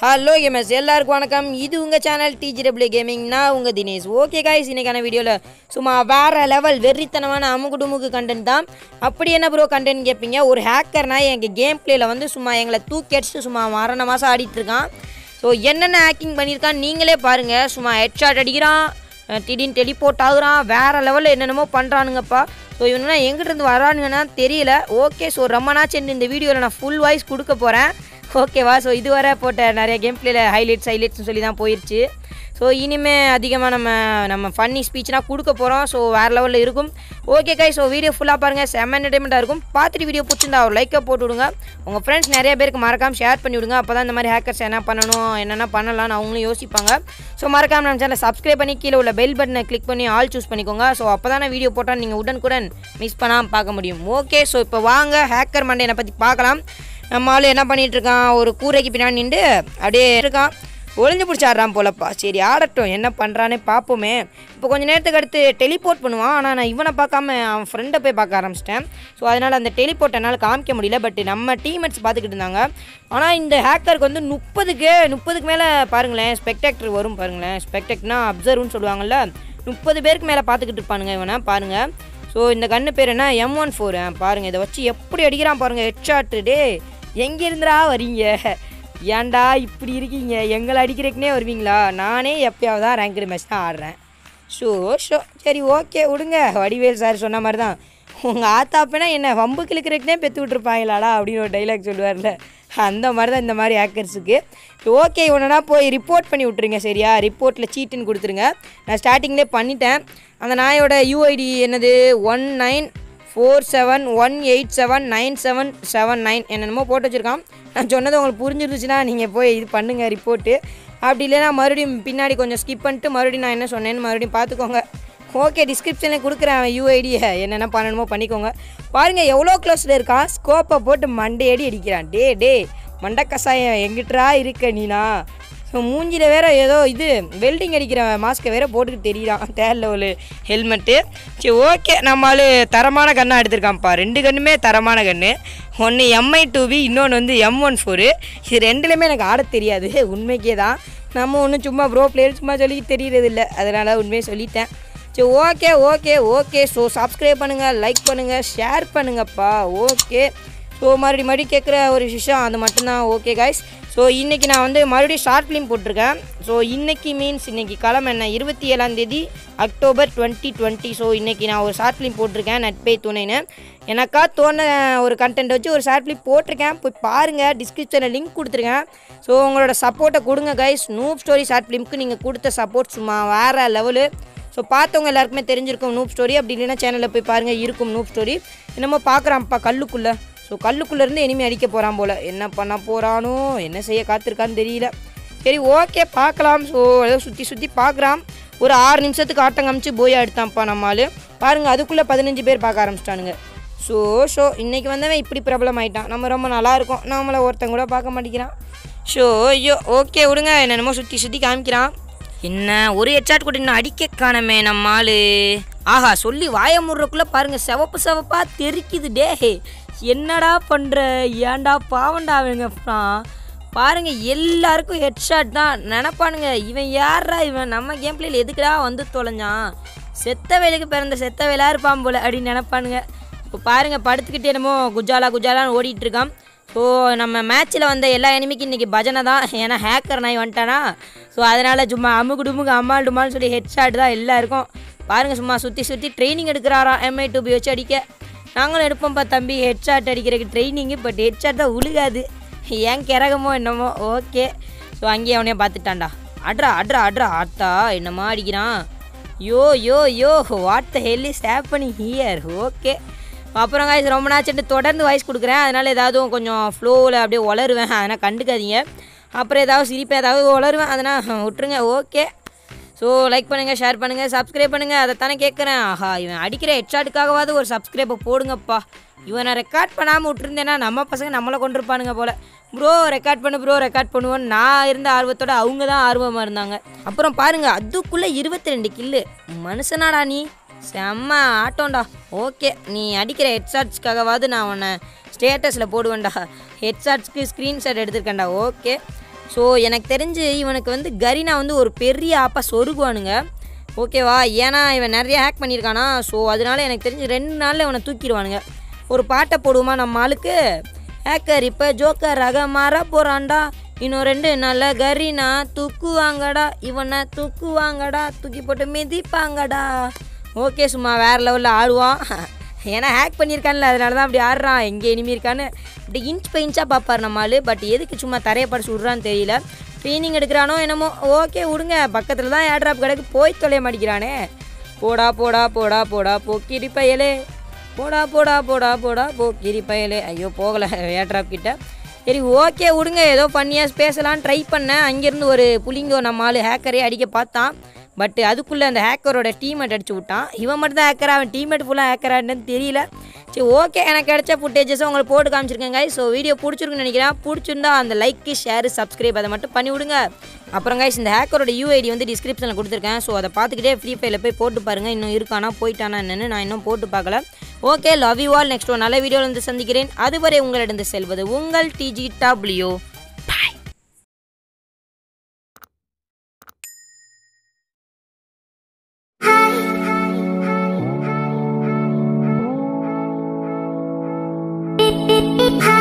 Hello MS எல்லாருக்கும் வணக்கம் இது உங்கள் சேனல் டிஜிடபிள்யூ கேமிங் நான் உங்கள் தினேஷ் ஓகே காய்ஸ் இன்னைக்கான வீடியோவில் சும்மா வேறு லெவல் வெறித்தனமான அமுகுடுமுக்கு கண்டென்ட் தான் அப்படி என்ன ப்ரோ கண்டென்ட் கேட்பீங்க ஒரு ஹேக்கர்னா எங்கள் கேம் பிளேயில் வந்து சும்மா எங்களை தூக்கி அடிச்சுட்டு சும்மா மரண மாதம் ஆடிட்டு இருக்கான் ஸோ என்னென்ன ஹேக்கிங் பண்ணியிருக்கான் நீங்களே பாருங்கள் சும்மா ஹெட்ஷாட் அடிக்கிறான் அஹ் திடீர்னு டெலிபோர்ட் ஆகுறான் வேறு லெவலில் என்னென்னமோ பண்ணுறானுங்கப்பா ஸோ இவனா எங்கிட்டிருந்து வரானுங்கன்னா தெரியல ஓகே ஸோ ரொம்ப நாச்சு இந்த வீடியோவில் நான் ஃபுல் வாய்ஸ் கொடுக்க போகிறேன் ஓகேவா ஸோ இதுவரை போட்ட நிறைய கேம் பிளேல ஹைலைட்ஸ் ஹைலைட்ஸ்னு சொல்லி தான் போயிடுச்சு ஸோ இனிமே அதிகமாக நம்ம நம்ம ஃபன்னி ஸ்பீச்னால் கொடுக்க போகிறோம் ஸோ வேறு லெவலில் இருக்கும் ஓகே கை ஸோ வீடியோ ஃபுல்லாக பாருங்கள் செம்ம என்டர்டைன்மெண்ட்டாக இருக்கும் பார்த்துட்டு வீடியோ பிடிச்சிருந்தா ஒரு லைக்கை போட்டு விடுங்க உங்கள் ஃப்ரெண்ட்ஸ் நிறைய பேருக்கு மறக்காமல் ஷேர் பண்ணி விடுங்க அப்போ தான் இந்த மாதிரி ஹேக்கர்ஸ் என்ன பண்ணணும் என்னென்ன பண்ணலாம்னு அவங்களும் யோசிப்பாங்க ஸோ மறக்காம நம்ம சேனலை சப்ஸ்கிரைப் பண்ணி கீழே உள்ள பெல் பட்டனை கிளிக் பண்ணி ஆல் சூஸ் பண்ணிக்கோங்க ஸோ அப்போ தானே வீடியோ போட்டால் நீங்கள் உடனுக்குடன் மிஸ் பண்ணாமல் பார்க்க முடியும் ஓகே ஸோ இப்போ வாங்க ஹேக்கர் மண்டேனை பற்றி பார்க்கலாம் நம்ம ஆள் என்ன பண்ணிட்டு இருக்கான் ஒரு கூரைக்கு பின்னாடி நின்று அப்படியே இருக்கான் ஒளிஞ்சு பிடிச்சி ஆடுறான் போலப்பா சரி ஆடட்டும் என்ன பண்ணுறானே பார்ப்போமே இப்போ கொஞ்சம் நேரத்துக்கு அடுத்து டெலிபோர்ட் பண்ணுவான் ஆனால் நான் இவனை பார்க்காம அவன் ஃப்ரெண்டை போய் பார்க்க ஆரம்பிச்சிட்டேன் ஸோ அதனால் அந்த டெலிபோர்ட் என்னால் காமிக்க முடியல பட் நம்ம டீம்மேட்ஸ் பார்த்துக்கிட்டு இருந்தாங்க ஆனால் இந்த ஹேக்கருக்கு வந்து முப்பதுக்கு முப்பதுக்கு மேலே பாருங்களேன் ஸ்பெக்டேக்டர் வரும் பாருங்களேன் ஸ்பெக்டேக்ட்னா அப்சர்வ்னு சொல்லுவாங்கல்ல முப்பது பேருக்கு மேலே பார்த்துக்கிட்டு இருப்பானுங்க இவனை பாருங்கள் ஸோ இந்த கன்று பேர் என்ன எம் ஒன் ஃபோர் பாருங்கள் இதை வச்சு எப்படி அடிக்கிறான் பாருங்கள் ஹெட்ஷாட்டு டே எங்கே இருந்துடா வரீங்க ஏன்டா இப்படி இருக்கீங்க எங்களை அடிக்கிறதுக்குனே வருவீங்களா நானே எப்பயாவது தான் ரேங்க்டு மேட்ச் தான் ஆடுறேன் ஷோ ஷோ சரி ஓகே விடுங்க வடிவேல் சார் சொன்ன மாதிரி தான் உங்கள் ஆத்தாப்பனா என்ன வம்பு கிழக்கிறதுக்குனே பெற்று விட்ருப்பாங்களாடா அப்படின்னு ஒரு டைலாக் சொல்லுவார்ல அந்த மாதிரி தான் இந்த மாதிரி ஹேக்கர்ஸுக்கு ஓகே இவனா போய் ரிப்போர்ட் பண்ணி விட்ருங்க சரியா ரிப்போர்ட்டில் சீட்டுன்னு கொடுத்துருங்க நான் ஸ்டார்டிங்லேயே பண்ணிட்டேன் அந்த நாயோட யூஐடி என்னது one nine four seven one eight seven nine seven seven nine என்னென்னமோ போட்டு வச்சுருக்கான் நான் சொன்னது உங்களுக்கு புரிஞ்சிருந்துச்சுன்னா நீங்கள் போய் இது பண்ணுங்கள் ரிப்போர்ட்டு அப்படி இல்லைன்னா மறுபடியும் பின்னாடி கொஞ்சம் ஸ்கிப் பண்ணிட்டு மறுபடியும் நான் என்ன சொன்னேன்னு மறுபடியும் பார்த்துக்கோங்க ஓகே டிஸ்கிரிப்ஷனில் கொடுக்குறேன் அவன் யூஐடியை என்னென்ன பண்ணணுமோ பண்ணிக்கோங்க பாருங்கள் எவ்வளோ க்ளோஸில் இருக்கான் ஸ்கோப்பை போட்டு மண்டையடி அடிக்கிறான் டே டே மண்டை கசாயம் எங்கிட்டா இருக்க நீனா ஸோ மூஞ்சியில் வேற ஏதோ இது வெல்டிங் அடிக்கிற மாஸ்க்கை வேற போட்டுக்கிட்டு தெரியுறான் தேரில் ஒரு ஹெல்மெட்டு சரி ஓகே நம்மளால் தரமான கன்னாக எடுத்திருக்கான்ப்பா ரெண்டு கன்னுமே தரமான கன்று ஒன்று எம்ஐ டூ வி இன்னொன்று வந்து எம் ஒன் ஃபோரு இது ரெண்டுலேயுமே எனக்கு ஆட தெரியாது உண்மைக்கே தான் நம்ம ஒன்றும் சும்மா ப்ரோ பிளேயர் சும்மா சொல்லி தெரியறது இல்லை அதனால் உண்மையை சொல்லிட்டேன் சரி okay okay okay so subscribe பண்ணுங்கள் லைக் பண்ணுங்கள் ஷேர் பண்ணுங்கப்பா ஓகே ஸோ மறுபடியும் மறுபடியும் கேட்குற ஒரு விஷயம் அது மட்டும்தான் ஓகே காய்ஸ் ஸோ இன்றைக்கி நான் வந்து மறுபடியும் ஷார்ட் ஃபிலிம் போட்டிருக்கேன் ஸோ இன்றைக்கி மீன்ஸ் இன்றைக்கி கிழமை என்ன இருபத்தி ஏழாந்தேதி அக்டோபர் டுவெண்ட்டி டுவெண்ட்டி ஸோ இன்றைக்கி நான் ஒரு ஷார்ட் ஃபிலிம் போட்டிருக்கேன் நட்பே துணைன்னு எனக்கா தோண ஒரு கண்டென்ட் வச்சு ஒரு ஷார்ட் ஃபிலிம் போட்டிருக்கேன் போய் பாருங்கள் டிஸ்கிரிப்ஷனில் லிங்க் கொடுத்துருக்கேன் ஸோ உங்களோட சப்போர்ட்டை கொடுங்க கைஸ் நூப் ஸ்டோரி ஷார்ட் ஃபிலிம்க்கு நீங்கள் கொடுத்த சப்போர்ட் சும்மா வேறு லெவலு ஸோ பார்த்தவங்க எல்லாருக்குமே தெரிஞ்சிருக்கும் நூப் ஸ்டோரி அப்படி இல்லைன்னா சேனலில் போய் பாருங்கள் இருக்கும் நூப் ஸ்டோரி என்னமோ பார்க்குறான்ப்பா கல்லுக்குள்ளே ஸோ கல்லுக்குள்ளேருந்து இனிமே அடிக்க போகிறான் போல் என்ன பண்ண போகிறானோ என்ன செய்ய காத்திருக்கான்னு தெரியல சரி ஓகே பார்க்கலாம் ஸோ ஏதோ சுற்றி சுற்றி பார்க்குறான் ஒரு ஆறு நிமிஷத்துக்கு ஆட்டம் காமிச்சு போயா எடுத்தான்ப்பா நம்மால் பாருங்கள் அதுக்குள்ளே பதினஞ்சு பேர் பார்க்க ஆரம்பிச்சிட்டானுங்க ஸோ ஷோ இன்றைக்கி வந்தவன் இப்படி பிரபலம் ஆயிட்டான் நம்ம ரொம்ப நல்லா இருக்கோம் நம்மளை ஒருத்தன் கூட பார்க்க மாட்டேங்கிறான் ஷோ ஐயோ ஓகே விடுங்க என்னென்னமோ சுற்றி சுற்றி காமிக்கிறான் என்ன ஒரு ஹெட்ஷாட் கூட இன்னும் அடிக்க காணமே நம்ம ஆளு ஆஹா சொல்லி வாய முடுறக்குள்ளே பாருங்க சிவப்பு சிவப்பா தெரிக்குது டே என்னடா பண்ணுற ஏன்டா பாவண்டா அவங்க பாருங்க எல்லாருக்கும் ஹெட்ஷாட் தான் நினப்பானுங்க இவன் யாரா இவன் நம்ம கேம் பிளேயில் எதுக்குடா வந்து தொலைஞ்சான் செத்த வேலைக்கு பிறந்த செத்த வேலா இருப்பான் போல அப்படின்னு நினப்பானுங்க இப்போ பாருங்க படுத்துக்கிட்டு என்னமோ குஜாலா குஜாலான்னு ஓடிட்டு இருக்கான் ஸோ நம்ம மேட்ச்சில் வந்த எல்லா எனிமிக்கும் இன்றைக்கி பஜனை தான் ஏன்னா ஹேக்கர் நாய் வந்துட்டானா ஸோ அதனால் சும்மா அமுக்கு டுமுக்கு அம்மாள் டுமால்னு சொல்லி ஹெட்ஷாட் தான் எல்லாருக்கும் பாருங்கள் சும்மா சுற்றி சுற்றி ட்ரைனிங் எடுக்கிறாராம் எம்ஐ டூபி வச்சு அடிக்க நாங்களும் எடுப்போம்ப்பா தம்பி ஹெட்ஷாட் அடிக்கிறதுக்கு ட்ரைனிங்கு பட் ஹெட்ஷாட் தான் உழுகாது ஏன் கிறகமோ என்னமோ ஓகே ஸோ அங்கேயே அவனே பார்த்துட்டான்டா அட்ரா அட்ரா அட்ரா ஆத்தா என்னமா அடிக்கிறான் yo yo yo what the hell is happening here okay அப்புறம் காய்ஸ் ரொம்ப நாச்சுட்டு தொடர்ந்து வாய்ஸ் கொடுக்குறேன் அதனால் ஏதாவது கொஞ்சம் ஃப்ளோவில் அப்படியே உளருவேன் அதனால் கண்டுக்காதீங்க அப்புறம் ஏதாவது சிரிப்பேன் ஏதாவது உளருவேன் அதனால் விட்டுருங்க ஓகே ஸோ லைக் பண்ணுங்கள் ஷேர் பண்ணுங்கள் சப்ஸ்கிரைப் பண்ணுங்கள் அதை தானே கேட்குறேன் ஆஹா இவன் அடிக்கிற ஹெட்ஷாட்டுக்காகவாவது ஒரு சப்ஸ்கிரைப்பை போடுங்கப்பா இவனை ரெக்கார்ட் பண்ணாமல் விட்டுருந்தேன்னா நம்ம பசங்க நம்மளை கொண்டிருப்பானுங்க போல் ப்ரோ ரெக்கார்ட் பண்ணு ப்ரோ ரெக்கார்ட் பண்ணுவோன்னு நான் இருந்த ஆர்வத்தோட அவங்க தான் ஆர்வமாக இருந்தாங்க அப்புறம் பாருங்கள் அதுக்குள்ளே இருபத்தி ரெண்டு கில்லு மனுஷனாடா நீ செம்ம ஆட்டோண்டா ஓகே நீ அடிக்கிற ஹெட்ஷாட்ஸ்க்காகவாவது நான் உன்னை ஸ்டேட்டஸில் போடுவேன்டா ஹெட்ஷாட்ஸ்க்கு ஸ்க்ரீன்ஷாட் எடுத்திருக்கேன்டா ஓகே ஸோ எனக்கு தெரிஞ்சு இவனுக்கு வந்து கரீனா வந்து ஒரு பெரிய ஆப்பா சொருகுவானுங்க ஓகேவா ஏன்னா இவன் நிறைய ஹேக் பண்ணியிருக்கானா ஸோ அதனால எனக்கு தெரிஞ்சு ரெண்டு நாளில் இவனை தூக்கிடுவானுங்க ஒரு பாட்டை போடுவோமா நம்ம ஆளுக்கு ஹேக்கர் இப்போ ஜோக்கர் ரக மாற போகிறான்டா இன்னும் ரெண்டு நாளில் கரீனா தூக்குவாங்கடா இவனை தூக்குவாங்கடா தூக்கி போட்டு மிதிப்பாங்கடா ஓகே சும்மா வேறு லெவலில் ஆடுவான் ஏன்னா ஹேக் பண்ணியிருக்கான்ல அதனால தான் அப்படி ஆடுறான் எங்கே இனிமே இருக்கான்னு இப்படி இன்ச் பை இன்ச்சாக பார்ப்பார் நம்ம ஆளு பட் எதுக்கு சும்மா தரையை படிச்சு விட்றான்னு தெரியல ட்ரைனிங் எடுக்கிறானோ என்னமோ ஓகே விடுங்க பக்கத்தில் தான் ஏர்ட்ராப் கிடக்கு போய் தொலைய மாட்டேங்கிறானே போடா போடா போடா போடா போக்கிரி பயலே போடா போடா போடா போடா போக்கிரி பயலே ஐயோ போகலை ஏர்ட்ராப் கிட்ட சரி ஓகே விடுங்க ஏதோ பண்ணியாக பேசலான்னு ட்ரை பண்ணேன் அங்கேருந்து ஒரு புளிங்கோ நம்ம ஆள் ஹேக்கரே அடிக்க பார்த்தான் பட் அதுக்குள்ளே அந்த ஹேக்கரோட டீமேட் அடிச்சு விட்டான் இவன் மட்டும் தான் ஹேக்கரா அவன் டீமேட் ஃபுல்லாக ஹேக்கரான்னு தெரியல சரி ஓகே எனக்கு கிடைச்ச ஃபுட்டேஜஸும் உங்களுக்கு போட்டு காமிச்சிருக்கேன் ஸோ வீடியோ பிடிச்சிருக்குன்னு நினைக்கிறேன் பிடிச்சிருந்தா அந்த லைக்கு ஷேர் சப்ஸ்கிரைப் அதை மட்டும் பண்ணி விடுங்க அப்புறம் guys இந்த ஹேக்கரோட யூஐடி வந்து டிஸ்கிரிப்ஷனில் கொடுத்துருக்கேன் ஸோ அதை பார்த்துக்கிட்டே ஃப்ரீ ஃபயரில் போய் போட்டு பாருங்கள் இன்னும் இருக்கானா போயிட்டானா என்னன்னு நான் இன்னும் போட்டு பார்க்கல okay love you all next ஒரு நல்ல வீடியோவில் வந்து சந்திக்கிறேன் அதுவரை உங்களிடம் செல்வது உங்கள் டிஜி டபிள்யூ பாய் Hi.